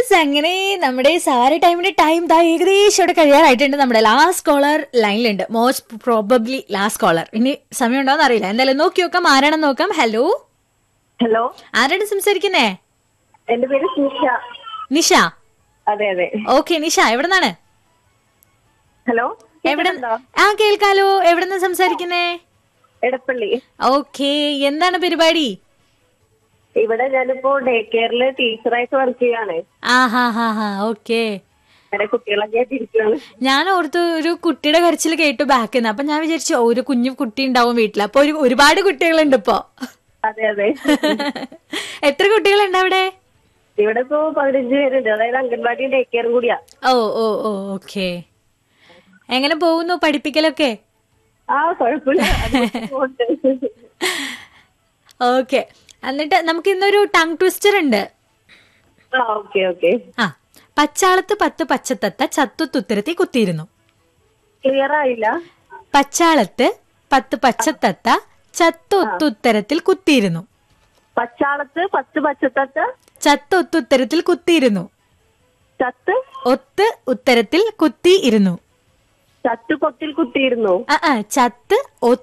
Yes അങ്ങനെ നമ്മുടെ സാര ടൈമിന്റെ ടൈം ദാ ഏകദേശം ഇവിടെ കഴിയാറായിട്ടുണ്ട് നമ്മുടെ ലാസ്റ്റ് കോളർ ലൈനിലുണ്ട് മോസ്റ്റ് പ്രോബബ്ലി ലാസ്റ്റ് കോളർ ഇനി സമയം ഉണ്ടോന്ന് അറിയില്ല എന്തായാലും നോക്കി നോക്കാം ആരാണെന്ന് നോക്കാം ഹലോ ഹലോ ആരാണ് സംസാരിക്കുന്നേ എന്റെ പേര് സുഷ നിഷ അതെ അതെ ഓക്കെ നിഷ എവിടെന്നാണ് ഹലോ എവിടെ കേൾക്കുന്നുണ്ടോ? ആ കേൾക്കാലോ എവിടെന്ന് സംസാരിക്കുന്നേ എടപ്പള്ളി ഓക്കെ എന്താണ് പരിപാടി ഇവിടെ ഞാനിപ്പോ ഡേ കെയറില് ടീച്ചറായിട്ട് വർക്ക് ചെയ്യാണ് ആ ഹാ ഹാ ഹാ ഓക്കെ എന്റെ കുട്ടികളൊക്കെ ആയിട്ട് ഇരിക്കുകയാണ് ഞാൻ ഓർത്ത് ഒരു കുട്ടിയുടെ കരച്ചിൽ കേട്ടു ബാക്കിൽ നിന്ന് അപ്പൊ ഞാൻ വിചാരിച്ചു "ഓ, ഒരു കുഞ്ഞു കുട്ടി ഉണ്ടാവും വീട്ടിൽ അപ്പൊ ഒരു ഒരുപാട് കുട്ടികളുണ്ട് ഇപ്പോ അതെ അതെ എത്ര കുട്ടികളുണ്ട് അവിടെ ഇവിടെ ഇപ്പോ പതിനഞ്ച് പേരുണ്ട് അതായത് അംഗൻവാടി ഡേ കെയറും കൂടിയാ ഓ ഓ ഓ ഓക്കെ എങ്ങനെ പോകുന്നു പഠിപ്പിക്കലൊക്കെ ആ കുഴപ്പമില്ല അതുകൊണ്ട് പോകുന്നുണ്ട്. ഓക്കെ എന്നിട്ട് നമുക്ക് ഇന്നൊരു ടങ് ട്വിസ്റ്റർ ഉണ്ട് ആ ഓക്കെ ഓക്കെ ആ പച്ചാളത്ത് പത്ത് പച്ചത്തത്ത ചത്തുത്തുത്തരത്തിൽ കുത്തിയിരുന്നു ക്ലിയർ ആയില്ല പച്ചാളത്ത് പത്ത് പച്ചത്തത്ത ചത്തൊത്തുത്തരത്തിൽ കുത്തിയിരുന്നു പച്ചാളത്ത് പത്ത് പച്ചത്തത്ത് ചത്തൊത്തുത്തരത്തിൽ കുത്തിയിരുന്നു ചത്ത് ഒത്ത് ഉത്തരത്തിൽ കുത്തിയിരുന്നു ചത്ത് കൊത്തിൽ കുത്തിയിരുന്നു ആ ആ ചത്ത്